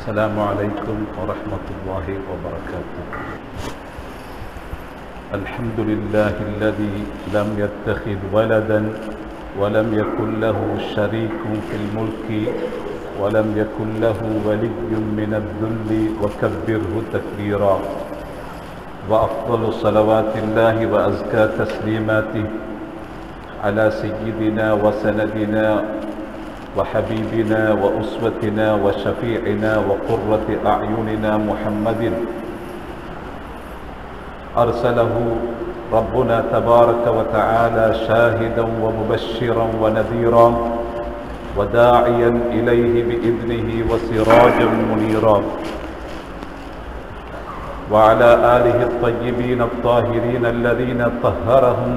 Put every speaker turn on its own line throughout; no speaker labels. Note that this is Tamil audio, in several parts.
السلام عليكم ورحمة الله وبركاته الحمد لله الذي لم يتخذ ولدا ولم يكن له شريك في الملك ولم يكن له ولي من الذل وكبره تكبيرا وأفضل صلوات الله وأزكى تسليماته على سيدنا وسندنا وحبيبنا وأسوتنا وشفيعنا وقرة أعيننا محمد أرسله ربنا تبارك وتعالى شاهدا ومبشرا ونذيرا وداعيا إليه بإذنه وسراجا منيرا وعلى آله الطيبين الطاهرين الذين طهرهم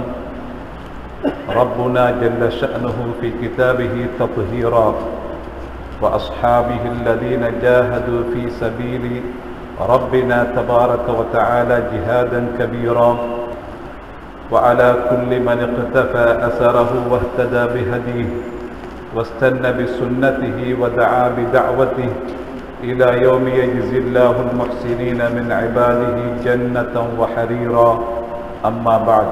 ربنا جل شأنه في كتابه تطهيرا وأصحابه الذين جاهدوا في سبيل ربنا تبارك وتعالى جهادا كبيرا وعلى كل من اقتفى أثره واهتدى بهديه واستنى بسنته ودعا بدعوته إلى يوم يجزي الله المحسنين من عباده جنة وحريرا أما بعد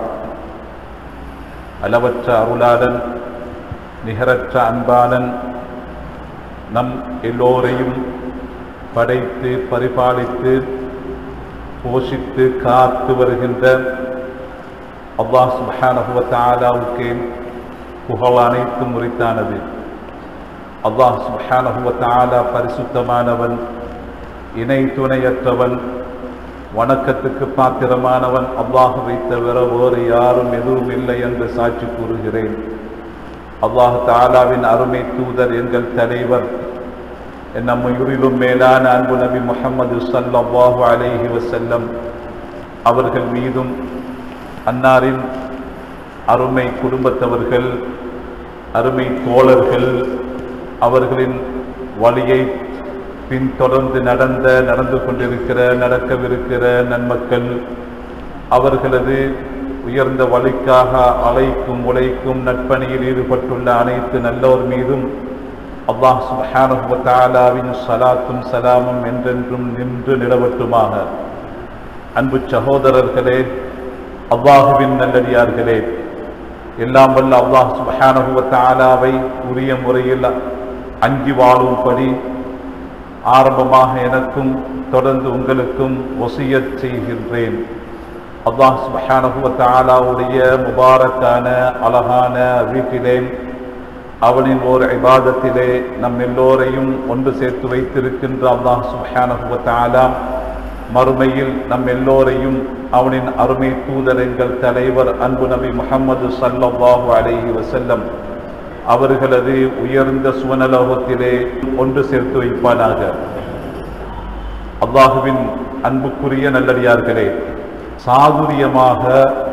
அளவற்ற அருளாளன் நிகரற்ற அன்பாளன் நம் எல்லோரையும் படைத்து பரிபாலித்து போஷித்து காத்து வருகின்ற அல்லாஹ் சுபஹானஹுவ தஆலாவுக்கே புகழ் அனைத்தும் முறித்தானது அல்லாஹ் சுபஹானஹுவ தஆலா பரிசுத்தமானவன் இணை துணையற்றவன் வணக்கத்துக்கு பாத்திரமானவன் அல்லாஹுவை தவிர வேறு யாரும் எதுவும் இல்லை என்று சாட்சி கூறுகிறேன் அல்லாஹ் தாலாவின் அருமை தூதர் எங்கள் தலைவர் நம் உயிரிலும் மேலான அன்பு நபி முகமது சல்லாஹு அலேஹி வசல்லம் அவர்கள் மீதும் அன்னாரின் அருமை குடும்பத்தவர்கள் அருமை தோழர்கள் அவர்களின் வழியை பின்தொடர்ந்து நடந்த நடந்து கொண்டிருக்கிற நடக்கவிருக்கிற நன்மக்கள் அவர்களது உயர்ந்த வழிக்காக அழைக்கும் உழைக்கும் நட்பணியில் ஈடுபட்டுள்ள அனைத்து நல்லோர் மீதும் அல்லாஹ் சுபஹானுவின் சலாத்தும் சலாமும் என்றென்றும் நின்று நிலவட்டுமாக அன்பு சகோதரர்களே அல்லாஹுவின் நல்லடியார்களே எல்லாம் வல்ல அல்லாஹ் சுபஹானுவத்தாலாவை உரிய முறையில் அஞ்சி வாழும்படி ஆரம்பமாக எனக்கும் தொடர்ந்து உங்களுக்கும் ஒசியச் செய்கின்றேன் அல்லாஹ் சுபஹானஹுவத்தாலாவுடைய முபாரக்கான அழகான வீட்டிலே அவனின் ஓர் இபாதத்திலே நம் எல்லோரையும் ஒன்று சேர்த்து வைத்திருக்கின்ற அல்லாஹ் சுபஹானஹுவத்தாலா மறுமையில் நம் எல்லோரையும் அவனின் அருமை தூதர் எங்கள் தலைவர் அன்பு நபி முகமது சல்லாஹூ அலஹி வசல்லம் அவர்களது உயர்ந்த சுவனலோகத்திலே ஒன்று சேர்த்து வைப்பானாக அல்லாஹுவின் அன்புக்குரிய நல்லடியார்களே சாதுரியமாக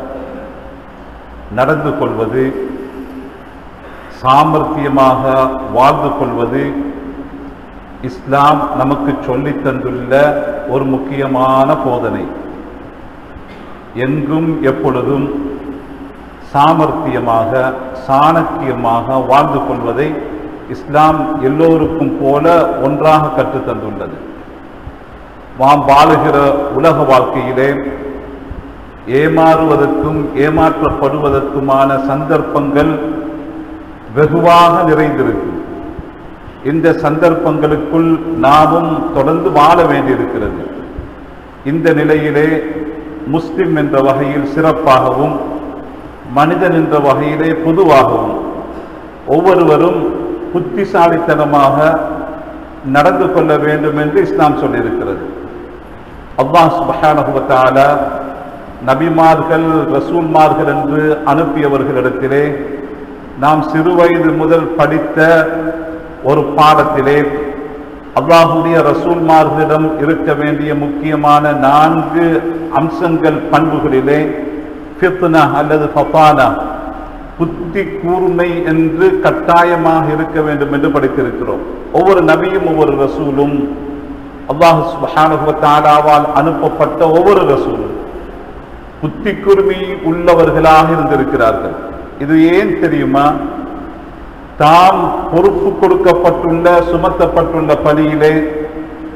நடந்து கொள்வது சாமர்த்தியமாக வாழ்ந்து கொள்வது இஸ்லாம் நமக்கு சொல்லித் தந்துள்ள ஒரு முக்கியமான போதனை எங்கும் எப்பொழுதும் சாமர்த்தியமாக சாணக்கியமாக வாழ்ந்து கொள்வதை இஸ்லாம் எல்லோருக்கும் போல ஒன்றாக கற்றுத்தந்துள்ளது நாம் வாழுகிற உலக வாழ்க்கையிலே ஏமாறுவதற்கும் ஏமாற்றப்படுவதற்குமான சந்தர்ப்பங்கள் வெகுவாக நிறைந்திருக்கும் இந்த சந்தர்ப்பங்களுக்குள் நாமும் தொடர்ந்து வாழ வேண்டியிருக்கிறது இந்த நிலையிலே முஸ்லிம் என்ற வகையில் சிறப்பாகவும் மனிதன் என்ற வகையிலே பொதுவாகவும் ஒவ்வொருவரும் புத்திசாலித்தனமாக நடந்து கொள்ள வேண்டும் என்று இஸ்லாம் சொல்லியிருக்கிறது அல்லாஹ் சுபஹானகுவத்தால நபிமார்கள் ரசூல்மார்கள் என்று அனுப்பியவர்களிடத்திலே நாம் சிறுவயது முதல் படித்த ஒரு பாடத்திலே அல்லாஹுடைய ரசூல்மார்களிடம் இருக்க வேண்டிய முக்கியமான நான்கு அம்சங்கள் பண்புகளிலே ஃபித்னா அல்லது ஃபபானா புத்தி கூர்மை என்று கட்டாயமாக இருக்க வேண்டும் என்று படித்திருக்கிறோம் ஒவ்வொரு நபியும் ஒவ்வொரு ரசூலும் அல்லாஹு சுபஹானுவத்தாலாவால் அனுப்பப்பட்ட ஒவ்வொரு ரசூலும் புத்தி கூர்மை உள்ளவர்களாக இருந்திருக்கிறார்கள் இது ஏன் தெரியுமா தாம் பொறுப்பு கொடுக்கப்பட்டுள்ள சுமத்தப்பட்டுள்ள பணியிலே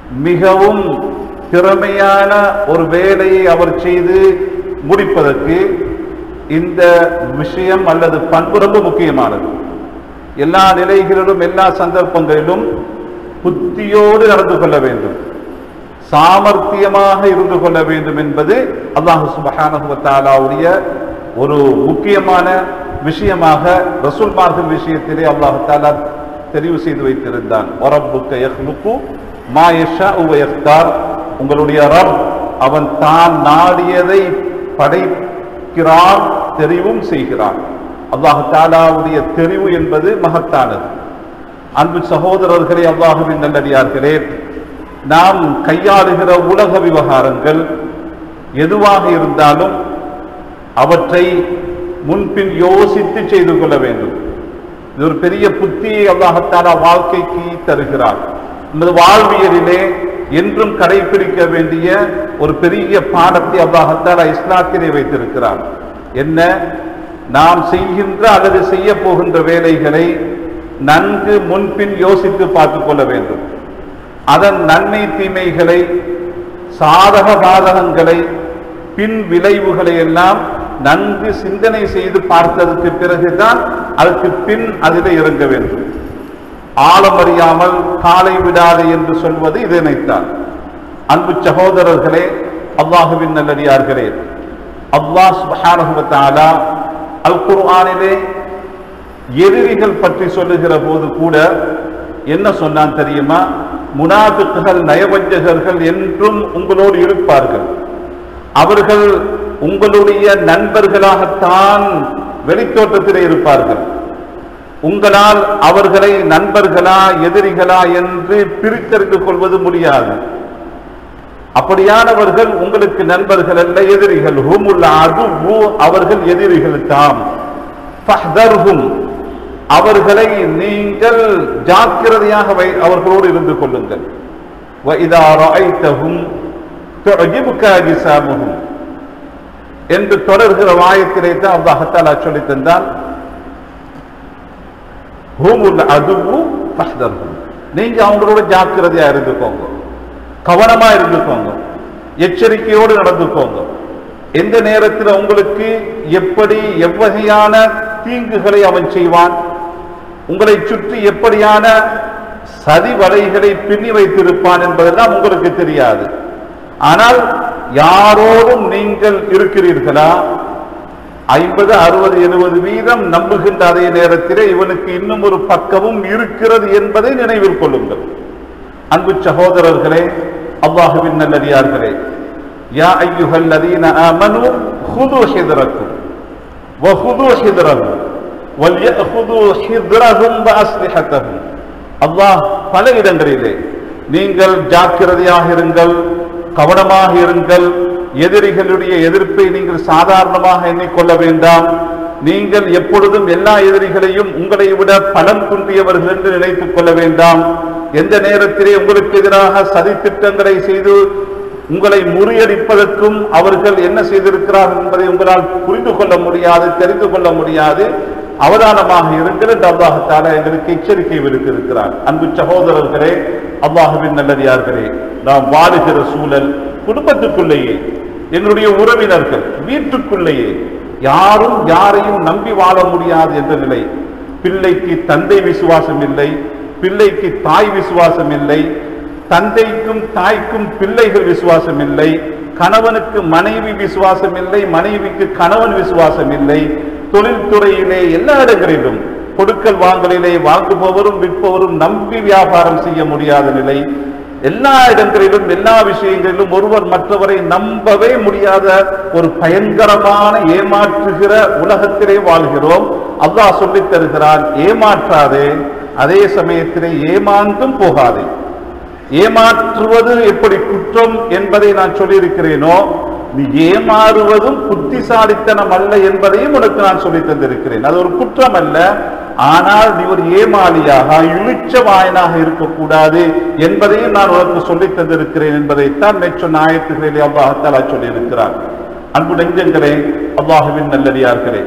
மிகவும் திறமையான ஒரு வேலையை அவர் செய்து முடிப்பதற்கு இந்த விஷயம் அல்லது பண்பு ரொம்ப முக்கியமானது எல்லா நிலைகளிலும் எல்லா சந்தர்ப்பங்களிலும் புத்தியோடு நடந்து கொள்ள வேண்டும் சாமர்த்தியமாக இருந்து கொள்ள வேண்டும் என்பது அல்லாஹு சுபஹானஹு வ தஆலாவுடைய ஒரு முக்கியமான விஷயமாக ரசூல்மார்கள் விஷயத்திலே அல்லாஹு தாலா தெரிவு செய்து வைத்திருந்தான் ஒரப்புக்க யஹ்லுக்கு மா யஷாஉ வ யக்தார் உங்களுடைய ரப் அவன் தான் நாடியதை படைக்கிறான் தெரிவும் செய்கிறான் அல்லாஹு தாலாவுடைய தெரிவு என்பது மகத்தானது அன்பு சகோதரர்களே அல்லாஹுவின் நல்லடியார்களே நாம் கையாளுகிற உலக விவகாரங்கள் எதுவாக இருந்தாலும் அவற்றை முன்பின் யோசித்து செய்து கொள்ள வேண்டும் இது ஒரு பெரிய புத்தியை அல்லாஹத்தாலா வாழ்க்கைக்கு தருகிறார் நமது வாழ்வியலிலே என்றும் கடைபிடிக்க வேண்டிய ஒரு பெரிய பாடத்தை அல்லாஹத்தாலா இஸ்லாத்திலே வைத்திருக்கிறார் என்ன நாம் செய்கின்ற அல்லது செய்ய போகின்ற வேலைகளை நன்கு முன்பின் யோசித்து பார்த்துக் கொள்ள வேண்டும் அதன் நன்மை தீமைகளை சாதக பாதகங்களை பின் விளைவுகளை எல்லாம் நன்கு சிந்தனை செய்து பார்த்ததற்கு பிறகுதான் அதற்கு பின் அதில் இறங்க வேண்டும் ஆழமறியாமல் காலை விடாது என்று சொல்வது இதனைத்தான் அன்பு சகோதரர்களே அல்லாஹுவின் நல்லடியார்களே அல்லாஹ் சுப்ஹானஹு வ தஆலா அல் குர்ஆனிலே எதிரிகள் பற்றி சொல்லுகிற போது கூட என்ன சொன்னான் தெரியுமா முனாபிக்குகள் நயவஞ்சகர்கள் என்றும் உங்களோடு இருப்பார்கள் அவர்கள் உங்களுடைய நண்பர்களாகத்தான் வெளித்தோட்டத்திலே இருப்பார்கள் உங்களால் அவர்களை நண்பர்களா எதிரிகளா என்று பிரித்தறிந்து கொள்வது முடியாது அப்படியானவர்கள் உங்களுக்கு நண்பர்கள் அல்ல எதிரிகள் ஹுமுல் அதுவு அவர்கள் எதிரிகள் தாம் ஃபஹ்தர்ஹும் அவர்களை நீங்கள் ஜாக்கிரதையாக வை அவர்களோடு இருந்து கொள்ளுங்கள் وَإِذَا رَأَيْتَهُمْ تُعْجِبُكَ أَجْسَامُهُمْ என்று தொடர்கிற வாயத்திலே தான் அல்லாஹத்தாலா சொல்லி தந்தான் ஹூமுல் அதுவு ஃபஹ்தர்ஹும் நீங்க அவங்களோட ஜாக்கிரதையா இருந்துக்கோங்க கவனமா இருந்துக்கோங்க எச்சரிக்கையோடு நடந்துக்கோங்க எந்த நேரத்தில் உங்களுக்கு எப்படி எவ்வகையான தீங்குகளை அவன் செய்வான் உங்களை சுற்றி எப்படியான சதி வலைகளை பின்னி வைத்திருப்பான் என்பதெல்லாம் உங்களுக்கு தெரியாது ஆனால் யாரோடும் நீங்கள் இருக்கிறீர்களா ஐம்பது அறுபது எழுபது வீதம் நம்புகின்ற அதே நேரத்திலே இவனுக்கு இன்னும் ஒரு பக்கமும் இருக்கிறது என்பதை நினைவில் கொள்ளுங்கள் அன்பு சகோதரர்களே அல்லாஹுவின் நல்லடியார்களே யா ஐயுஹல் லதீன ஆமனு ஹுது ஹிதரக்கும் வஹுது ஹிதரஹும் வல்யஹுது ஹிதரஹும் வஅஸ்லிஹத்தஹும் அல்லாஹ் பல இடங்களிலே நீங்கள் ஜாக்கிரதையாக இருங்கள் கவனமாக இருங்கள் எதிரிகளுடைய எதிர்ப்பை நீங்கள் சாதாரணமாக எண்ணிக்கொள்ள வேண்டாம் நீங்கள் எப்பொழுதும் எல்லா எதிரிகளையும் உங்களை விட பலம் குன்றியவர்கள் என்று நினைத்துக் கொள்ள வேண்டாம் எந்த நேரத்திலே உங்களுக்கு எதிராக சதி திட்டங்களை செய்து உங்களை முறியடிப்பதற்கும் அவர்கள் என்ன செய்திருக்கிறார்கள் என்பதை உங்களால் புரிந்து கொள்ள முடியாது தெரிந்து கொள்ள முடியாது அவதானமாக இருங்கள் என்று அல்லாஹத்தால எங்களுக்கு எச்சரிக்கை விடுத்திருக்கிறார் அன்பு சகோதரர்களே அல்லாஹுவின் நல்லடியார்களே நாம் வாழுகிற சூழல் குடும்பத்துக்குள்ளேயே எங்களுடைய உறவினர்கள் வீட்டுக்குள்ளேயே யாரும் யாரையும் நம்பி வாழ முடியாது என்ற நிலை பிள்ளைக்கு தந்தை விசுவாசம் இல்லை பிள்ளைக்கு தாய் விசுவாசம் இல்லை தந்தைக்கும் தாய்க்கும் பிள்ளைகள் விசுவாசம் இல்லை கணவனுக்கு மனைவி விசுவாசம் இல்லை மனைவிக்கு கணவன் விசுவாசம் இல்லை தொழில்துறையிலே எல்லா இடங்களிலும் கொடுக்கல் வாங்கலிலே வாங்குபவரும் விற்பவரும் நம்பி வியாபாரம் செய்ய முடியாத நிலை எல்லா இடங்களிலும் எல்லா விஷயங்களிலும் ஒருவர் மற்றவரை நம்பவே முடியாத ஒரு பயங்கரமான ஏமாற்றுகிற உலகத்திலே வாழ்கிறோம் அல்லாஹ் சொல்லித் தருகிறான் ஏமாற்றாதே அதே சமயத்திலே ஏமாந்தும் போகாதே ஏமாற்றுவது எப்படி குற்றம் என்பதை நான் சொல்லியிருக்கிறேனோ நீ ஏமாறுவதும் புத்திசாலித்தனம் அல்ல என்பதையும் உனக்கு நான் சொல்லி தந்திருக்கிறேன் அது ஒரு குற்றம் அல்ல ஆனால் நீ ஒரு ஏமாளியாக இழிச்ச வாயனாக இருக்கக்கூடாது என்பதையும் நான் உனக்கு சொல்லி தந்திருக்கிறேன் என்பதைத்தான் மெச்சொன்ன ஆயத்துகளிலே அல்லாஹத்தாலா சொல்லியிருக்கிறார் அன்பு நெஞ்சங்களே அல்லாஹுவின் நல்லடியார்களே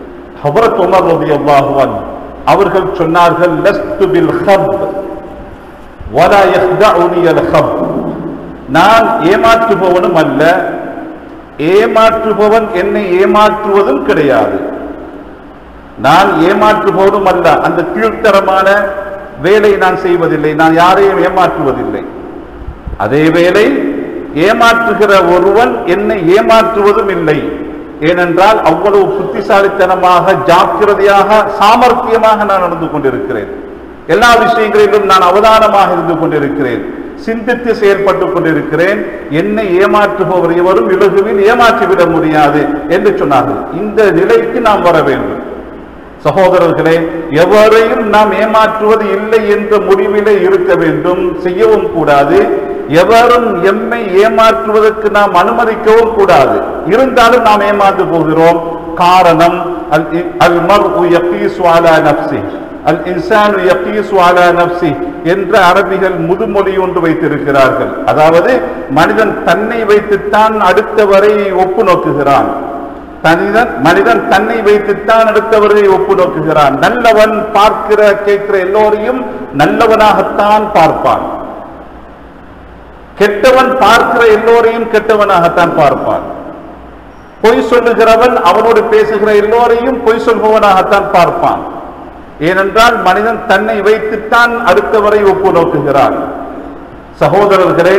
ஹபரத் உமர் ரதி அல்லாஹுவன் அவர்கள் சொன்னார்கள் லஸ்து பில் ஹப் ولا يخدعني الخب நான் ஏமாற்றுபவனும் அல்ல ஏமாற்றுபவன் என்னை ஏமாற்றுவதும் கிடையாது நான் ஏமாற்றுபவனும் அல்ல அந்த கீழ்த்தரமான வேலை நான் செய்வதில்லை நான் யாரையும் ஏமாற்றுவதில்லை அதே வேளை ஏமாற்றுகிற ஒருவன் என்னை ஏமாற்றுவதும் இல்லை ஏனென்றால் அவ்வளவு புத்திசாலித்தனமாக ஜாக்கிரதையாக சாமர்த்தியமாக நான் நடந்து கொண்டிருக்கிறேன் எல்லா விஷயங்களிலும் நான் அவதானமாக இருந்து கொண்டிருக்கிறேன் சிந்தித்து செயல்பட்டுக் கொண்டிருக்கிறேன் என்னை ஏமாற்றுபவர் எவரும் இலகுவில் ஏமாற்றிவிட முடியாது என்று சொன்னார்கள் இந்த நிலைக்கு நாம் வர வேண்டும் சகோதரர்களே எவரையும் நாம் ஏமாற்றுவது இல்லை என்ற முடிவிலே இருக்க வேண்டும் செய்யவும் கூடாது எவரும் எம்மை ஏமாற்றுவதற்கு நாம் அனுமதிக்கவும் கூடாது இருந்தாலும் நாம் ஏமாந்து போகிறோம் காரணம் அல் அல் மர்உ யகீசு அலா நஃப்ஸி அல் இன்சானு யகீசு அலா நஃப்ஸி என்ற அரபிகள் முதுமொழி ஒன்று வைத்திருக்கிறார்கள் அதாவது மனிதன் தன்னை வைத்துத்தான் அடுத்தவரை ஒப்பு நோக்குகிறான் மனிதன் மனிதன் தன்னை வைத்துத்தான் அடுத்தவரை ஒப்பு நோக்குகிறான் நல்லவன் பார்க்கிற கேட்கிற எல்லோரையும் நல்லவனாகத்தான் பார்ப்பான் கெட்டவன் பார்க்கிற எல்லோரையும் கெட்டவனாகத்தான் பார்ப்பான் பொய் சொல்லுகிறவன் அவனோடு பேசுகிற எல்லோரையும் பொய் சொல்பவனாகத்தான் பார்ப்பான் ஏனென்றால் மனிதன் தன்னை வைத்துத்தான் அடுத்தவரை ஒப்பு நோக்குகிறான் சகோதரர்களே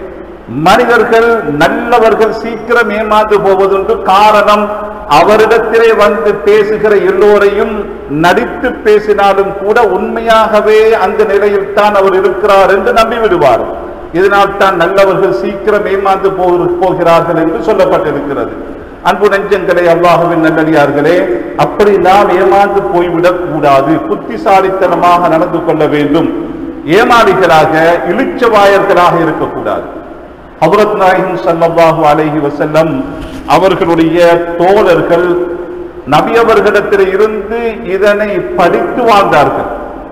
மனிதர்கள் நல்லவர்கள் சீக்கிரம் ஏமாந்து போவதுண்டு காரணம் அவரிடத்திலே வந்து பேசுகிற எல்லோரையும் நடித்து பேசினாலும் கூட உண்மையாகவே அந்த நிலையில் தான் அவர் இருக்கிறார் என்று நம்பி விடுவார் இதனால் தான் நல்லவர்கள் சீக்கிரம் ஏமாந்து போகிற- போகிறார்கள் என்று சொல்லப்பட்டிருக்கிறது அன்பு நெஞ்சங்களே அல்லாஹுவின் நல்லடியார்களே அப்படி நாம் ஏமாந்து போய்விடக் கூடாது புத்திசாலித்தனமாக நடந்து கொள்ள வேண்டும் ஏமாளிகளாக இளிச்சவாயர்களாக இருக்கக்கூடாது ஹபரத் நாயகம் ஸல்லல்லாஹு அலைஹி வஸல்லம் அவர்களுடைய தோழர்கள் நபி அவர்களிடத்தில் இருந்து இதனை படித்து வாழ்ந்தார்கள்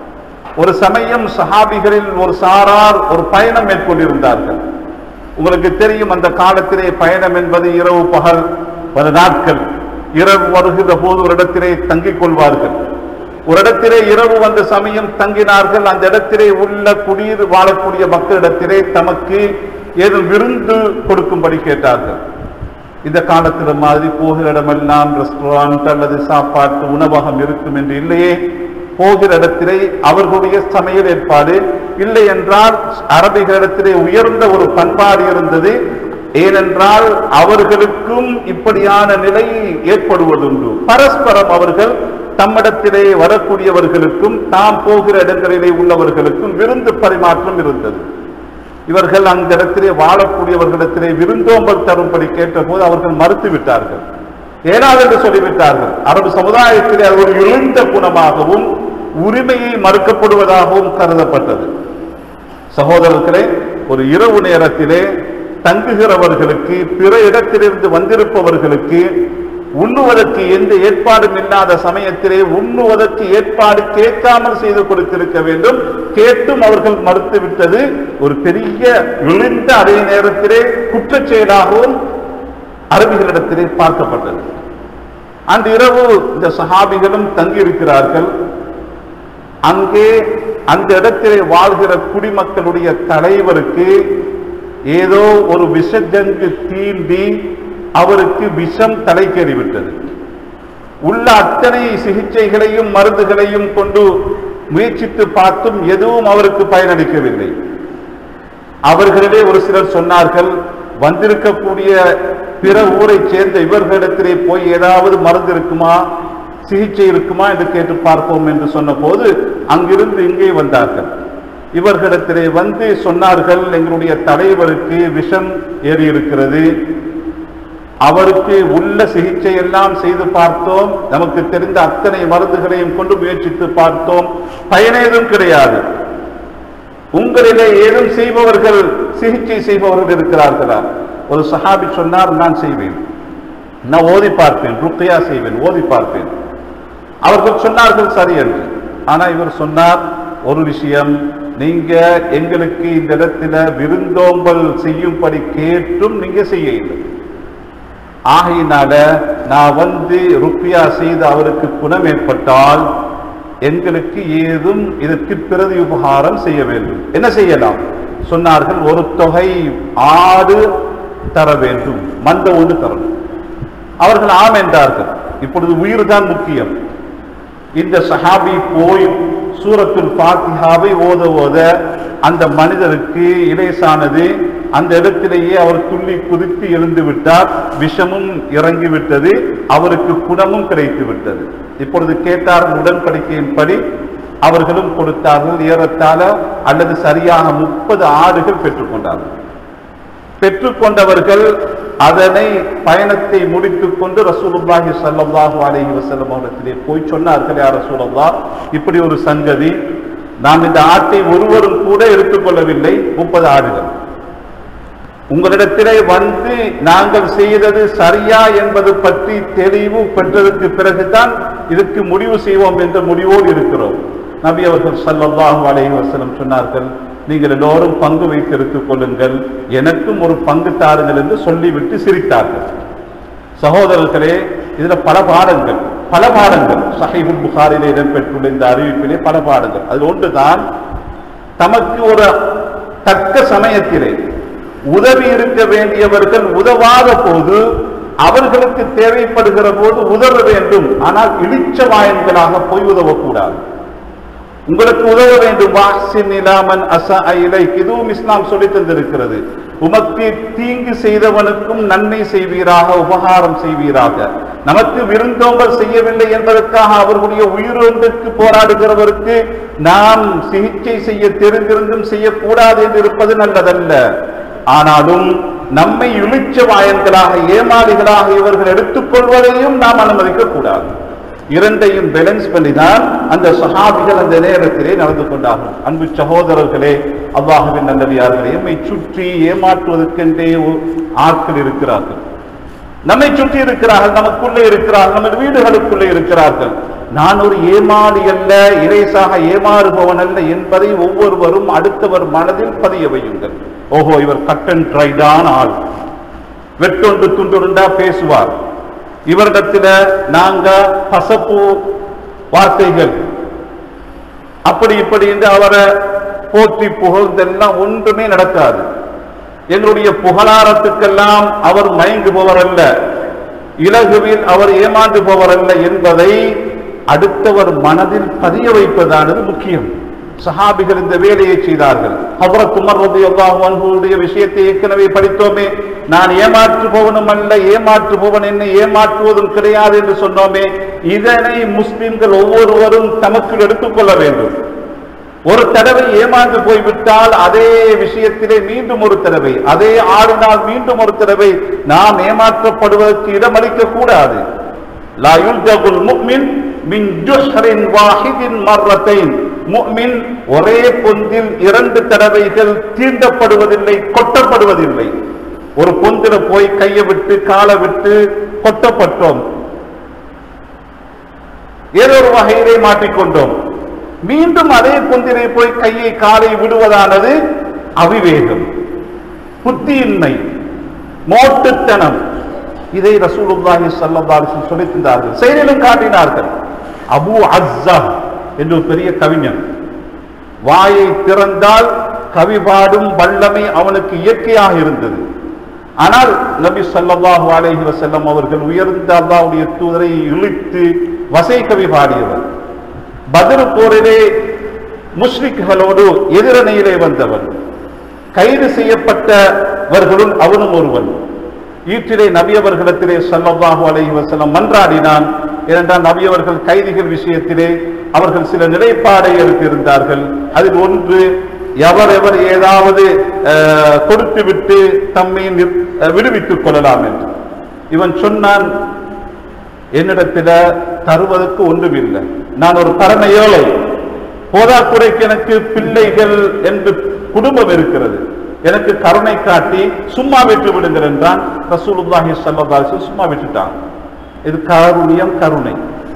ஒரு சமயம் சஹாபிகளில் ஒரு சாரார் ஒரு பயணம் மேற்கொண்டிருந்தார்கள் உங்களுக்கு தெரியும் அந்த காலத்திலே பயணம் என்பது இரவு பகல் பல நாட்கள் இரவு வருகிற போது ஒரு இடத்திலே தங்கிக் கொள்வார்கள் ஒரு இடத்திலே இரவு வந்த சமயம் தங்கினார்கள் அந்த இடத்திலே உள்ள குடியிரு வாழக்கூடிய மக்களிடத்திலே தமக்கு ஏதும் விருந்து கொடுக்கும்படி கேட்டார்கள் இந்த காலத்தில் மாதிரி போகிற இடமெல்லாம் ரெஸ்டாரண்ட் அல்லது சாப்பாட்டு உணவகம் இருக்கும் என்று இல்லையே போகிற இடத்திலே அவர்களுடைய சமையல் ஏற்பாடு இல்லை என்றால் அரபிகளிடத்திலே உயர்ந்த ஒரு பண்பாடு இருந்தது ஏனென்றால் அவர்களுக்கும் இப்படியான நிலை ஏற்படுவதுண்டு பரஸ்பரம் அவர்கள் தம்மிடத்திலே வரக்கூடியவர்களுக்கும் தாம் போகிற இடங்களிலே உள்ளவர்களுக்கும் விருந்து பரிமாற்றம் இருந்தது இவர்கள் அந்த இடத்திலே வாழக்கூடியவர்களிடத்திலே விருந்தோம்பல் தரும்படி கேட்டபோது அவர்கள் மறுத்து விட்டார்கள் ஏனால் என்று சொல்லிவிட்டார்கள் அரபு சமுதாயத்திலே அது ஒரு இழிந்த குணமாகவும் உரிமையை மறுக்கப்படுவதாகவும் கருதப்பட்டது சகோதரர்களே ஒரு இரவு நேரத்திலே தங்குகிறவர்களுக்கு பிற இடத்திலிருந்து வந்திருப்பவர்களுக்கு உண்ணுவதற்கு எந்த ஏற்பாடும் இல்லாத சமயத்திலே உண்ணுவதற்கு ஏற்பாடு கேட்காமல் செய்து கொடுத்திருக்க வேண்டும் கேட்டும் அவர்கள் மறுத்துவிட்டது ஒரு பெரிய இழிந்த அதே நேரத்திலே குற்றச் செயலாகவும் அரபிகளிடத்திலே பார்க்கப்பட்டது அன்று இரவு இந்த சஹாபிகளும் தங்கியிருக்கிறார்கள் அங்கே அந்த இடத்திலே வாழ்கிற குடிமக்களுடைய தலைவருக்கு ஏதோ ஒரு விஷஜங்கு தீண்டி அவருக்கு விஷம் தலைக்கேறிவிட்டது உள்ள அத்தனை சிகிச்சைகளையும் மருந்துகளையும் கொண்டு முயற்சித்து பார்த்தும் எதுவும் அவருக்கு பயனளிக்கவில்லை அவர்களிலே ஒரு சிலர் சொன்னார்கள் வந்திருக்கக்கூடிய பிற ஊரைச் சேர்ந்த இவர்களிடத்திலே போய் ஏதாவது மருந்து இருக்குமா சிகிச்சை இருக்குமா என்று கேட்டு பார்ப்போம் என்று சொன்னபோது அங்கிருந்து இங்கே வந்தார்கள் இவர்களிடத்திலே வந்து சொன்னார்கள் எங்களுடைய தலைவருக்கு விஷம் ஏறி இருக்கிறது அவருக்கு உள்ள சிகிச்சை எல்லாம் செய்து பார்த்தோம் நமக்கு தெரிந்த அத்தனை மருந்துகளையும் கொண்டு முயற்சித்து பார்த்தோம் பயனேதும் கிடையாது உங்களிலே ஏதும் செய்பவர்கள் சிகிச்சை செய்பவர்கள் இருக்கிறார்களா ஒரு சஹாபி சொன்னார் நான் செய்வேன் நான் ஓதி பார்ப்பேன் ருக்கையா செய்வேன் ஓதி பார்ப்பேன் அவர்கள் சொன்னார்கள் சரி என்று ஆனா இவர் சொன்னார் ஒரு விஷயம் நீங்க எங்களுக்கு இந்த இடத்துல விருந்தோம்பல் செய்யும்படி கேட்டும் நீங்க செய்ய இல்லை ஆகையினால நான் வந்து ருப்பியா செய்து அவருக்கு குணம் ஏற்பட்டால் எங்களுக்கு ஏதும் இதற்கு பிரதி உபகாரம் செய்ய வேண்டும் என்ன செய்யலாம் சொன்னார்கள் ஒரு தொகை ஆடு தர வேண்டும் மந்த ஒன்று தரணும் அவர்கள் ஆம் என்றார்கள் இப்பொழுது உயிர் தான் முக்கியம் இந்த சஹாபி போய் சூரத்துல் ஃபாத்திஹாவை ஓத ஓத அந்த மனிதருக்கு இலேசானது அந்த இடத்திலேயே அவர் துள்ளி குதித்து எழுந்து விட்டார் விஷமும் இறங்கி விட்டது அவருக்கு குணமும் கிடைத்து விட்டது இப்பொழுது கேட்டார்கள் உடன்படிக்கையின்படி அவர்களும் கொடுத்தார்கள் ஏறத்தாழ அல்லது சரியாக முப்பது ஆடுகள் பெற்றுக்கொண்டார்கள் பெற்றுக்கொண்டவர்கள் அதனை பயணத்தை முடித்துக் கொண்டு ரசூலுல்லாஹி ஸல்லல்லாஹு அலைஹி வஸல்லம் அவரிடத்திலே போய் சொன்னார்கள் யா ரசூலல்லாஹ் இப்படி ஒரு சங்கதி நாம் இந்த ஆட்டை ஒருவரும் கூட எடுத்துக்கொள்ளவில்லை முப்பது ஆடுகள் உங்களிடத்திலே வந்து நாங்கள் செய்தது சரியா என்பது பற்றி தெளிவு பெற்றதற்கு பிறகுதான் இதுக்கு முடிவு செய்வோம் என்ற முடிவோடு இருக்கிறோம் நபி அவர்கள் ஸல்லல்லாஹு அலைஹி வஸல்லம் சொன்னார்கள் நீங்கள் எல்லோரும் பங்கு வைத்திருத்துக் கொள்ளுங்கள் எனக்கும் ஒரு பங்கு தாருங்கள் என்று சொல்லிவிட்டு சிரித்தார்கள் சகோதரர்களே இதுல பல பாடங்கள் பல பாடங்கள் சஹீஹுல் புகாரிலே இடம்பெற்றுள்ள இந்த அறிவிப்பிலே பல பாடங்கள் அது ஒன்றுதான் தமக்கு ஒரு தக்க சமயத்திலே உதவி இருக்க வேண்டியவர்கள் உதவாத போது அவர்களுக்கு தேவைப்படுகிற போது உதவ வேண்டும் ஆனால் இழிச்ச வாயன்களாக போய் உதவக்கூடாது உங்களுக்கு உதவ வேண்டும் வாஹ்சின் இலாமன் அசா இலை இதுவும் இஸ்லாம் சொல்லி தந்திருக்கிறது உமக்கு தீங்கு செய்தவனுக்கும் நன்மை செய்வீராக உபகாரம் செய்வீராக நமக்கு விருந்தோம்பல் செய்யவில்லை என்பதற்காக அவர்களுடைய உயிரோண்டுக்கு போராடுகிறவருக்கு நாம் சிகிச்சை செய்ய தெரிந்திருந்தும் செய்யக்கூடாது என்று இருப்பது நல்லதல்ல ஆனாலும் நம்மை இழிச்ச வாயன்களாக ஏமாளிகளாக இவர்கள் எடுத்துக்கொள்வதையும் நாம் அனுமதிக்க கூடாது இரண்டையும் பேலன்ஸ் பண்ணிதான் அந்த சஹாபிகள் அந்த நேரத்திலே நடந்து கொண்டார்கள் அன்பு சகோதரர்களே அல்லாஹுவின் நல்லவியார்களே நம்மை சுற்றி ஏமாற்றுவதற்கென்றே ஒ- ஆட்கள் இருக்கிறார்கள் நம்மை சுற்றி இருக்கிறார்கள் நமக்குள்ளே இருக்கிறார்கள் நமது வீடுகளுக்குள்ளே இருக்கிறார்கள் நான் ஒரு ஏமாளி அல்ல இறைசாக ஏமாறுபவன் அல்ல என்பதை ஒவ்வொருவரும் அடுத்தவர் மனதில் பதிய வையுங்கள் ஓஹோ இவர் கட் அண்ட் ட்ரைடான ஆள் வெட்டொன்று துண்டுண்டா பேசுவார் இவரிடத்துல நாங்க பசப்பு வார்த்தைகள் அப்படி இப்படி என்று அவரை போற்றி புகழ்ந்தெல்லாம் ஒன்றுமே நடக்காது எங்களுடைய புகழாரத்துக்கெல்லாம் அவர் மயங்குபவர் அல்ல இலகுவில் அவர் ஏமாந்து போவர் அல்ல என்பதை அடுத்தவர் மனதில் பதிய வைப்பதானது முக்கியம் சஹாபிகள் இந்த வேலையை செய்தார்கள் ஹபரத் உமர் ரலியல்லாஹு அன்ஹுடைய விஷயத்தை ஏற்கனவே படித்தோமே நான் ஏமாற்றுபவனும் அல்ல ஏமாற்றுபவன் என்னை ஏமாற்றுவதும் கிடையாது என்று சொன்னோமே இதனை முஸ்லிம்கள் ஒவ்வொருவரும் தமக்கு எடுத்துக்கொள்ள வேண்டும் ஒரு தடவை ஏமாந்து போய்விட்டால் அதே விஷயத்திலே மீண்டும் ஒரு தடவை அதே ஆடினால் மீண்டும் ஒரு தடவை நாம் ஏமாற்றப்படுவதற்கு இடமளிக்க கூடாது லா யுல்ஜகுல் முஃமின் மின் ஜுஹ்ரின் வாஹிதின் மர்ரத்தைன் முஃமின் ஒரே பொந்தில் இரண்டு தடவைகள் தீண்டப்படுவதில்லை கொட்டப்படுவதில்லை ஒரு பொந்தில போய் கையை விட்டு காலை விட்டு கொட்டப்பட்டோம் ஏதோ ஒரு வகையிலே மாட்டிக்கொண்டோம் மீண்டும் அதே பொந்திலே போய் கையை காலை விடுவதானது அவிவேகம் புத்தியின்மை மோட்டுத்தனம் இதை ரசூலுல்லாஹி ஸல்லல்லாஹு அலைஹி வஸல்லம் சொல்லித் தந்தார்கள் செயலிலும் காட்டினார்கள் அபு அஸ்ஸா என்று ஒரு பெரிய கவிஞன் வாயை திறந்தால் கவி பாடும் வல்லமை அவனுக்கு இயற்கையாக இருந்தது ஆனால் நபி ஸல்லல்லாஹு அலைஹி வஸல்லம் அவர்கள் உயர்ந்த அல்லாஹ்வுடைய தூதரை இழுத்து வசை கவி பாடியவர் பத்ர் போரிலே முஸ்லிக்குகளோடு எதிரணையிலே வந்தவன் கைது செய்யப்பட்டவர்களுள் அவனும் ஒருவன் ஈற்றிலே நபியவர்களிடத்திலே ஸல்லல்லாஹு அலைஹி வஸல்லம் மன்றாடினான் ஏனென்றால் நபியவர்கள் கைதிகள் விஷயத்திலே அவர்கள் சில நிலைப்பாடை எடுத்திருந்தார்கள் அதில் ஒன்று எவர் எவர் ஏதாவது அஹ், கொடுத்துவிட்டு தம்மை நிர்- அஹ், விடுவித்துக் கொள்ளலாம் என்று இவன் சொன்னான் என்னிடத்தில தருவதற்கு ஒன்றுமில்லை நான் ஒரு பரம ஏழை போதாக்குறைக்கு எனக்கு பிள்ளைகள் என்று குடும்பம் இருக்கிறது எனக்கு கருணை காட்டி சும்மா விட்டு விடுங்கள் என்றான் ரசூலுல்லாஹி ஸல்லல்லாஹு அலைஹி வஸல்லம் சும்மா விட்டுட்டான் இது காருண்யம் கருணை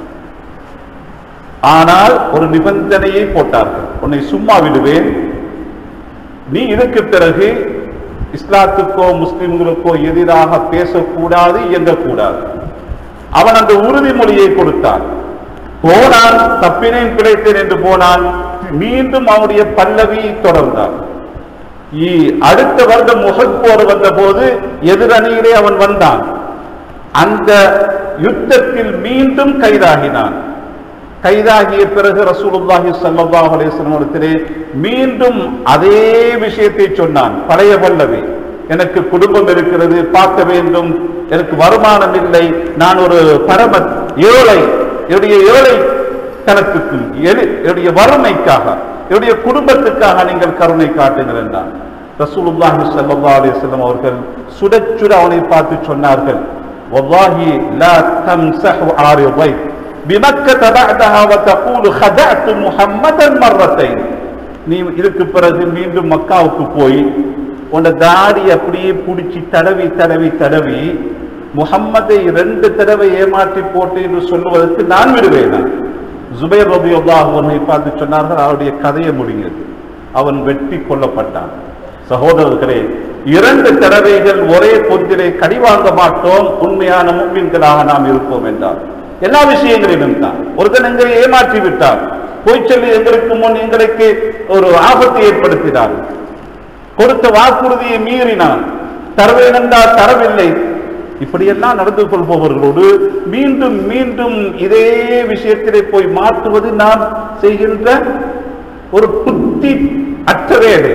ஆனால் ஒரு நிபந்தனையை போட்டார்கள் உன்னை சும்மா விடுவேன் நீ இதற்கு பிறகு இஸ்லாத்துக்கோ முஸ்லிம்களுக்கோ எதிராக பேசக்கூடாது இயங்கக்கூடாது அவன் அந்த உறுதிமொழியை கொடுத்தான் போனான் தப்பினேன் பிழைத்தேன் என்று போனான் மீண்டும் அவனுடைய பல்லவி தொடர்ந்தான் இ- அடுத்த வருடம் முகத் போர் வந்த போது எதிரணியிலே அவன் வந்தான் அந்த யுத்தத்தில் மீண்டும் கைதாகினான் கைதாகிய பிறகு ரசூலுல்லாஹி ஸல்லல்லாஹு அலைஹி வஸல்லம் இடத்திலே மீண்டும் அதே விஷயத்தை சொன்னான் பழைய பல்லவி எனக்கு குடும்பம் இருக்கிறது பார்க்க வேண்டும் எனக்கு வருமானம் இல்லை நான் ஒரு பரம ஏழை என்னுடைய ஏழை தனத்துக்கு எளி- என்னுடைய வறுமைக்காக என்னுடைய குடும்பத்துக்காக நீங்கள் கருணை காட்டுங்கள் என்றான் ரசூலுல்லாஹி ஸல்லல்லாஹு அலைஹி வஸல்லம் அவர்கள் சுட சுட அவனை பார்த்து சொன்னார்கள் வல்லாஹி லா தம்சஹு ஆரிதை بمكة بعدها وتقول خدعت محمدا مرتين நீ இதுக்கு பிறகு மீண்டும் மக்காவுக்கு போய் உன்னை தாடி அப்படியே பிடிச்சி தடவி தடவி தடவி முஹம்மதை ரெண்டு தடவை ஏமாற்றி போட்டு என்று சொல்லுவதற்கு நான் விடுவேனா ஜுபைர் ரபியுல்லாஹ் அவனை பார்த்து சொன்னார்கள் அவருடைய கதையை முடிந்தது அவன் வெட்டி கொல்லப்பட்டான் சகோதரர்களே இரண்டு தடவைகள் ஒரே பொந்திலே கடிவாங்க மாட்டோம் உண்மையான மும்மின்களாக நாம் இருப்போம் என்றார் எல்லா விஷயங்களிலும் தான் ஒருத்தன் எங்களை ஏமாற்றி விட்டார் போய் சொல்லி எங்களுக்கு முன் எங்களுக்கு ஒரு ஆபத்தை ஏற்படுத்தினார் கொடுத்த வாக்குறுதியை மீறினான் தரவேன் என்றால் தரவில்லை இப்படியெல்லாம் நடந்து கொள்பவர்களோடு மீண்டும் மீண்டும் இதே விஷயத்திலே போய் மாற்றுவது நாம் செய்கின்ற ஒரு புத்தி அற்ற வேலை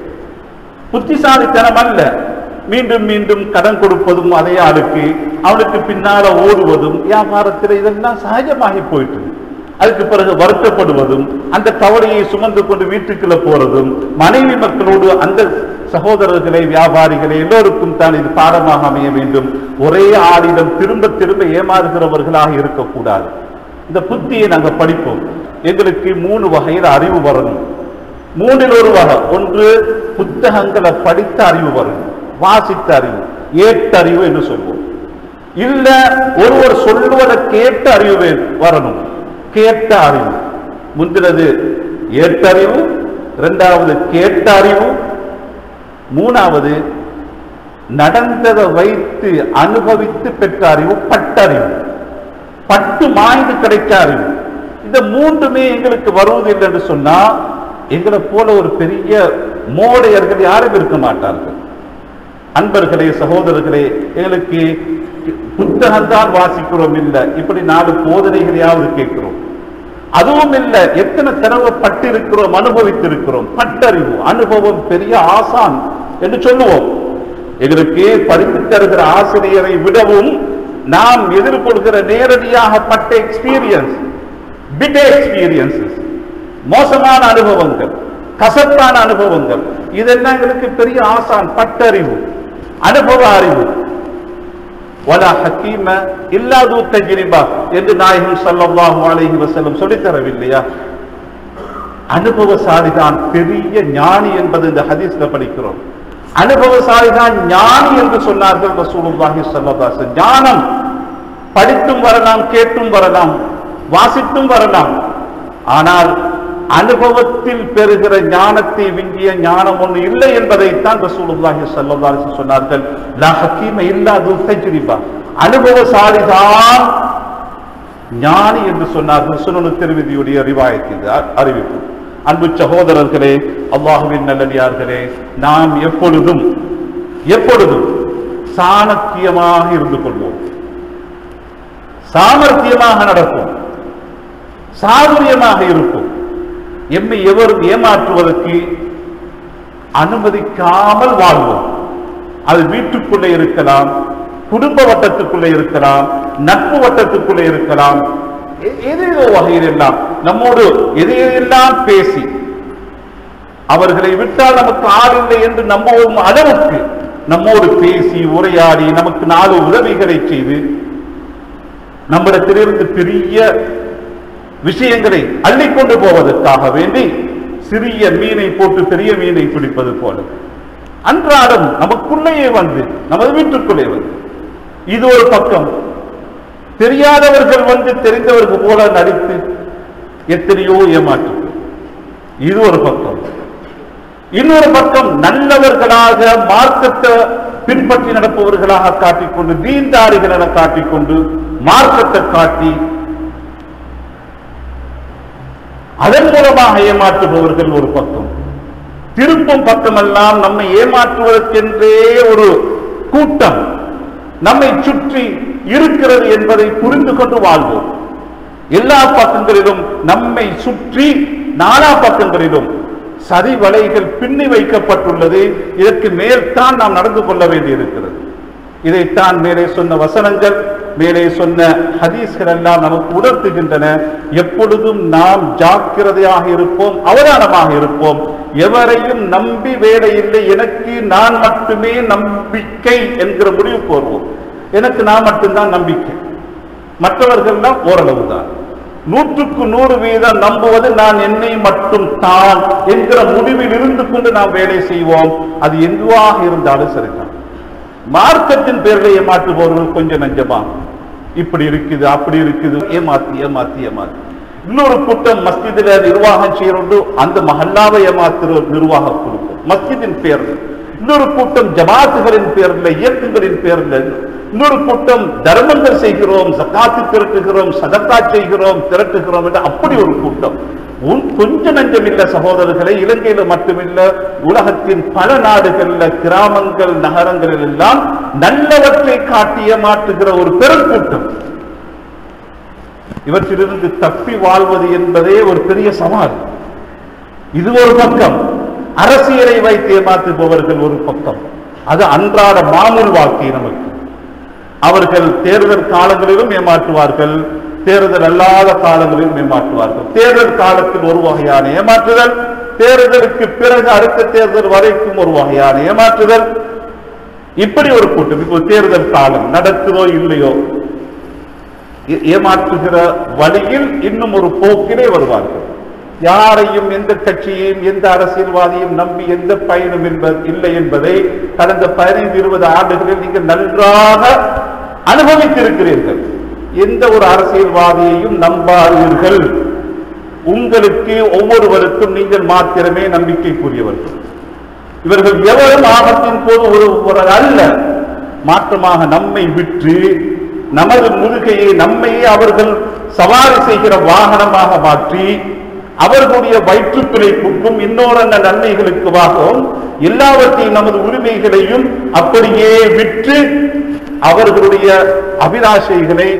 புத்திசாலித்தனம் அல்ல மீண்டும் மீண்டும் கடன் கொடுப்பதும் அதே ஆளுக்கு அவனுக்கு பின்னால ஓடுவதும் வியாபாரத்தில் இதெல்லாம் சகஜமாகி போயிட்டு அதுக்கு பிறகு வருத்தப்படுவதும் அந்த கவலையை சுமந்து கொண்டு வீட்டுக்குள்ள போறதும் மனைவி மக்களோடு அந்த சகோதரர்களை வியாபாரிகளை எல்லோருக்கும் தான் இது பாடமாக அமைய வேண்டும் ஒரே ஆளிடம் திரும்ப திரும்ப ஏமாறுகிறவர்களாக இருக்கக்கூடாது இந்த புத்தியை நாங்கள் படிப்போம் எங்களுக்கு மூணு வகையில் அறிவு வரணும் மூன்றில் ஒரு வகை ஒன்று புத்தகங்களை படித்த அறிவு வரணும் வாசித்த அறிவு ஏட்டறிவு என்று சொல்வோம் இல்ல ஒருவர் சொல்லுவதை கேட்ட அறிவு வே- வரணும் கேட்ட அறிவு முந்தினது ஏட்டறிவு இரண்டாவது கேட்ட அறிவு மூணாவது நடந்ததை வைத்து அனுபவித்து பெற்ற அறிவு பட்டறிவு பட்டு மாய்ந்து கிடைச்ச அறிவு இந்த மூன்றுமே எங்களுக்கு வருவதில்லை என்று சொன்னா எங்களை போல ஒரு பெரிய மோடையர்கள் யாரும் இருக்க மாட்டார்கள் அன்பர்களே சகோதரர்களே எங்களுக்கு புத்தகம்தான் வாசிக்கிறோம் இல்லை இப்படி நாலு போதனைகளையாவது கேட்கிறோம் அதுவும் இல்லை எத்தனை தடவை பட்டிருக்கிறோம் அனுபவித்திருக்கிறோம் பட்டறிவு அனுபவம் பெரிய ஆசான் என்று சொல்லுவோம் எங்களுக்கு படித்து தருகிற ஆசிரியரை விடவும் நாம் எதிர்கொள்கிற நேரடியாக பட்ட எக்ஸ்பீரியன்ஸ் பிட் எக்ஸ்பீரியன்சஸ் மோசமான அனுபவங்கள் கசப்பான அனுபவங்கள் இதெல்லாம் எங்களுக்கு பெரிய ஆசான் பட்டறிவு அனுபவ அறிவு வலா ஹக்கீம இல்லாது தஜ்ரிபா என்று நாயகம் ஸல்லல்லாஹு அலைஹி வஸல்லம் சொல்லித் தரவில்லையா அனுபவசாலிதான் பெரிய ஞானி என்பது இந்த ஹதீஸ்ல படிக்கிறோம் அனுபவசாலிதான் ஞானி என்று சொன்னார்கள் ரசூலுல்லாஹி ஸல்லல்லாஹு அலைஹி வஸல்லம் ஞானம் படித்தும் வரலாம் கேட்டும் வரலாம் வாசித்தும் வரலாம் ஆனால் அனுபவத்தில் பெறுகிற ஞானத்தை விஞ்சிய ஞானம் ஒன்று இல்லை என்பதைத்தான் ரசூலுல்லாஹி ஸல்லல்லாஹு அலைஹி வஸல்லம் சொன்னார்கள் லா ஹக்கீம இல்லா து தஜ்ரிபா அனுபவசாலிதான் ஞானி என்று சொன்னார்கள் சுனனு திருவிதியுடைய ரிவாயத் இது அ- அறிவிப்பு அன்பு சகோதரர்களே அல்லாஹுவின் நல்லடியார்களே நாம் எப்பொழுதும் எப்பொழுதும் சாணக்கியமாக இருந்து கொள்வோம் சாமர்த்தியமாக நடப்போம் சாதுரியமாக இருப்போம் எம்மை எவரும் ஏமாற்றுவதற்கு அனுமதிக்காமல் வாழ்வோம் அது வீட்டுக்குள்ளே இருக்கலாம் குடும்ப வட்டத்துக்குள்ளே இருக்கலாம் நட்பு வட்டத்துக்குள்ளே இருக்கலாம் எ- ஏதேதோ வகையில் எல்லாம் நம்மோடு எதையெல்லாம் பேசி அவர்களை விட்டால் நமக்கு ஆள் இல்லை என்று நம்பவும் அளவுக்கு நம்மோடு பேசி உரையாடி நமக்கு நாலு உதவிகளை செய்து நம்மிடத்திலிருந்து பெரிய விஷயங்களை அள்ளிக்கொண்டு போவதற்காக வேண்டி சிறிய மீனை போட்டு பெரிய மீனை பிடிப்பது போல அன்றாடம் நமக்குள்ளேயே வந்து நமது வீட்டுக்குள்ளே வந்து இது ஒரு பக்கம் தெரியாதவர்கள் வந்து தெரிந்தவர்கள் போல நடித்து எத்தனையோ ஏமாற்று இது ஒரு பக்கம் இன்னொரு பக்கம் நல்லவர்களாக மார்க்கத்தை பின்பற்றி நடப்பவர்களாக காட்டிக்கொண்டு தீன்தாரிகள் என காட்டிக்கொண்டு மார்க்கத்தை காட்டி அதன் மூலமாக ஏமாற்றுபவர்கள் ஒரு பக்கம் திரும்பும் பக்கமெல்லாம் நம்மை ஏமாற்றுவதற்கென்றே ஒரு கூட்டம் நம்மை சுற்றி இருக்கிறது என்பதை புரிந்து கொண்டு வாழ்வோம் எல்லா பக்கங்களிலும் நம்மை சுற்றி நாலா பக்கங்களிலும் சதி வலைகள் பின்னி வைக்கப்பட்டுள்ளது இதற்கு மேல்தான் நாம் நடந்து கொள்ள வேண்டியிருக்கிறது இதைத்தான் மேலே சொன்ன வசனங்கள் மேலே சொன்ன ஹதீஸ்கள் எல்லாம் நமக்கு உணர்த்துகின்றன எப்பொழுதும் நாம் ஜாக்கிரதையாக இருப்போம் அவதானமாக இருப்போம் எவரையும் நம்பி வேலையில்லை எனக்கு நான் மட்டுமே நம்பிக்கை என்கிற முடிவு போர்வோம் எனக்கு நான் மட்டும்தான் நம்பிக்கை மற்றவர்கள்லாம் ஓரளவு தான் நூற்றுக்கு நூறு வீதம் நம்புவது நான் என்னை மட்டும் தான் என்கிற முடிவில் இருந்து கொண்டு நாம் வேலை செய்வோம் அது எதுவாக இருந்தாலும் சரிதான் மார்க்கத்தின் பேரில் ஏமாற்றுபவர்கள் கொஞ்சம் நஞ்சமா இப்படி இருக்குது அப்படி இருக்குது ஏமாத்தி ஏமாத்தி ஏமாத்தி இன்னொரு கூட்டம் மஸ்ஜிதில நிர்வாகம் செய்யறது அந்த மஹல்லாவை ஏமாத்துற நிர்வாக குழு மஸ்ஜிதின் பேர்ல இன்னொரு கூட்டம் ஜமாத்துகளின் பேர்ல இயக்கங்களின் பேர்ல இன்னொரு கூட்டம் தர்மங்கள் செய்கிறோம் சக்காத்து திரட்டுகிறோம் சதக்கா செய்கிறோம் திரட்டுகிறோம் என்று அப்படி ஒரு கூட்டம் உன் கொஞ்ச நஞ்சம் இல்ல சகோதரர்களை இலங்கையில மட்டுமில்ல உலகத்தின் பல நாடுகள்ல கிராமங்கள் நகரங்களில் எல்லாம் நல்லவற்றை காட்டிய மாற்றுகிற ஒரு பெருங்கூட்டம் இவற்றிலிருந்து தப்பி வாழ்வது என்பதே ஒரு பெரிய சவால் இது ஒரு பக்கம் அரசியலை வைத்து ஏமாற்றுபவர்கள் ஒரு பக்கம் அது அன்றாட மாமூல் வாழ்க்கை நமக்கு அவர்கள் தேர்தல் காலங்களிலும் ஏமாற்றுவார்கள் தேர்தல் அல்லாத காலங்களிலும் ஏமாற்றுவார்கள் தேர்தல் காலத்தில் ஒரு வகையான ஏமாற்றுதல் தேர்தலுக்கு பிறகு அடுத்த தேர்தல் வரைக்கும் ஒரு வகையான ஏமாற்றுதல் இப்படி ஒரு கூட்டம் இப்போ தேர்தல் காலம் நடக்குதோ இல்லையோ ஏ- ஏமாற்றுகிற வழியில் இன்னும் ஒரு போக்கிலே வருவார்கள் யாரையும் எந்த கட்சியையும் எந்த அரசியல்வாதியும் நம்பி எந்த பயனும் என்பது இல்லை என்பதை கடந்த பதினைந்து இருபது ஆண்டுகளில் நீங்கள் நன்றாக அனுபவித்திருக்கிறீர்கள் எந்த ஒரு அரசியல்வாதியையும் நம்பாதீர்கள் உங்களுக்கு ஒவ்வொருவருக்கும் நீங்கள் மாத்திரமே நம்பிக்கைக்குரியவர்கள் இவர்கள் எவரும் ஆபத்தின் போது ஒரு ஒருவர் அல்ல மாற்றமாக நம்மை விற்று நமது முதுகையை நம்மையே அவர்கள் சவாரி செய்கிற வாகனமாக மாற்றி அவர்களுடைய வயிற்று பிழைப்புக்கும் இன்னொரு நன்மைகளுக்குவாகவும் எல்லாவற்றையும் நமது உரிமைகளையும் அப்படியே விற்று அவர்களுடைய அபிலாஷைகளை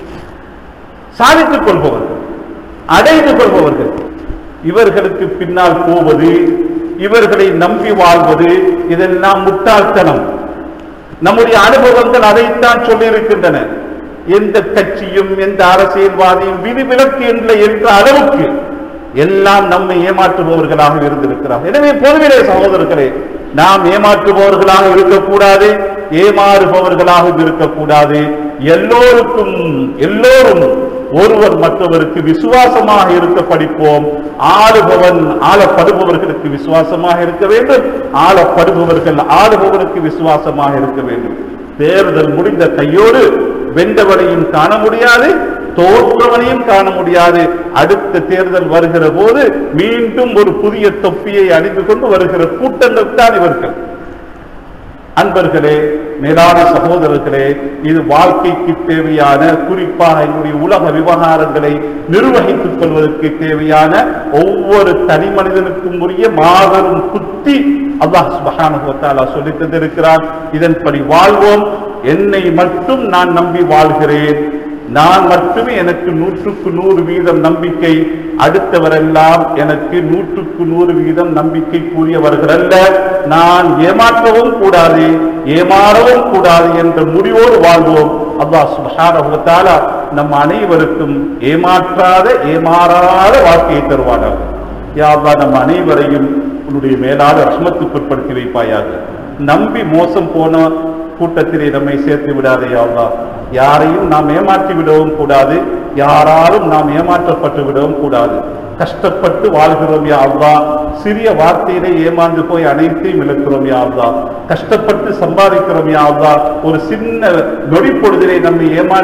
சாதித்துக் கொள்பவர்கள் அடைந்து கொள்பவர்கள் இவர்களுக்கு பின்னால் போவது இவர்களை நம்பி வாழ்வது இதெல்லாம் முட்டாள்தனம் நம்முடைய அனுபவங்கள் அதைத்தான் சொல்லியிருக்கின்றன எந்த கட்சியும் எந்த அரசியல்வாதியும் விதிவிலக்கு இல்லை என்ற அளவுக்கு எல்லாம் நம்மை ஏமாற்றுபவர்களாக இருந்திருக்கிறார் எனவே பொதுவிலே சகோதரர்களே நாம் ஏமாற்றுபவர்களாக இருக்கக்கூடாது ஏமாறுபவர்களாக இருக்கக்கூடாது எல்லோருக்கும் எல்லோரும் ஒருவர் மற்றவருக்கு விசுவாசமாக இருக்க படிப்போம் ஆளுபவன் ஆளப்படுபவர்களுக்கு விசுவாசமாக இருக்க வேண்டும் ஆளப்படுபவர்கள் ஆளுபவனுக்கு விசுவாசமாக இருக்க வேண்டும் தேர்தல் முடிந்த கையோடு வென்றவனையும் காண முடியாது தோற்றவனையும் காண முடியாது அடுத்த தேர்தல் வருகிற போது மீண்டும் ஒரு புதிய தொப்பியை அணிந்து கொண்டு வருகிற கூட்டங்கள் தான் இவர்கள் அன்பர்களே மேலான சகோதரர்களே இது வாழ்க்கைக்கு தேவையான குறிப்பாக என்னுடைய உலக விவகாரங்களை நிர்வகித்துக் கொள்வதற்கு தேவையான ஒவ்வொரு தனி மனிதனுக்கும் உரிய மாபெரும் புத்தி அல்லாஹ் சுபஹானஹு வ தஆலா சொல்லித் தந்திருக்கிறான் இதன்படி வாழ்வோம் என்னை மட்டும் நான் நம்பி வாழ்கிறேன் நான் மட்டுமே எனக்கு நூற்றுக்கு நூறு வீதம் நம்பிக்கை அடுத்தவரெல்லாம் எனக்கு நூற்றுக்கு நூறு வீதம் நம்பிக்கை கூறியவர்கள் அல்ல நான் ஏமாற்றவும் கூடாது ஏமாறவும் கூடாது என்ற முடிவோடு வாழ்வோம் அல்லாஹ் சுப்ஹானஹு வ தஆலா நம் அனைவருக்கும் ஏமாற்றாத ஏமாறாத வாழ்க்கையை தருவானாக யா அல்லாஹ் நம் அனைவரையும் உன்னுடைய மேலான ரஹ்மத்துக்கு உட்படுத்தி வைப்பாயாக நம்பி மோசம் போன கூட்டத்திலே நம்மை சேர்த்து விடாதே யா அல்லாஹ் யாரையும் நாம் ஏமாற்றி விடவும் கூடாது யாராலும் நாம் ஏமாற்றப்பட்டு விடவும் கூடாது கஷ்டப்பட்டு வாழ்கிறோம் யா அல்லாஹ் சிறிய வார்த்தையிலே ஏமாந்து போய் அனைத்தையும் இழக்கிறோம் யா அல்லாஹ் கஷ்டப்பட்டு சம்பாதிக்கிறோம் யா அல்லாஹ் ஒரு சின்ன நொடி பொழுதிலே நம்மை ஏமாற்றி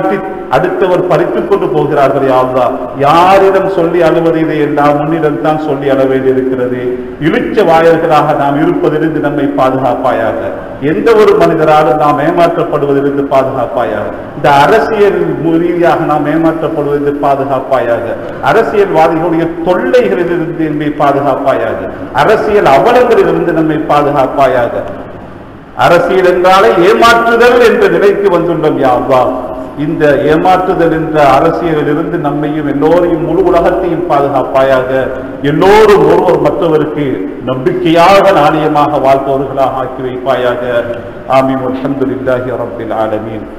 அடுத்தவர் பறித்துக் கொண்டு போகிறார்கள் யா அல்லாஹ் யாரிடம் சொல்லி அழுவது இதை எல்லாம் உன்னிடம் தான் சொல்லி அழ வேண்டியிருக்கிறது இழுச்ச வாயர்களாக நாம் இருப்பதிலிருந்து நம்மை பாதுகாப்பாயாக எந்த ஒரு மனிதராலும் நாம் ஏமாற்றப்படுவதிலிருந்து பாதுகாப்பாயாக இந்த அரசியல் ரீதியாக நாம் ஏமாற்றப்படுவதிலிருந்து பாதுகாப்பாயாக அரசியல்வாதிகளுடைய தொல்லைகளிலிருந்து நம்மை பாதுகாப்பாயாக அரசியல் அவலங்களிலிருந்து நம்மை பாதுகாப்பாயாக அரசியல் என்றாலே ஏமாற்றுதல் என்ற நிலைக்கு வந்துள்ளோம் யா அல்லாஹ் இந்த ஏமாற்றுதல் என்ற அரசியலிலிருந்து நம்மையும் எல்லோரையும் முழு உலகத்தையும் பாதுகாப்பாயாக எல்லோரும் ஒருவர் மற்றவருக்கு நம்பிக்கையாக நாணயமாக வாழ்பவர்களாக ஆக்கி வைப்பாயாக ஆமீன் அல்ஹம்துலில்லாஹி ரப்பில் ஆலமீன்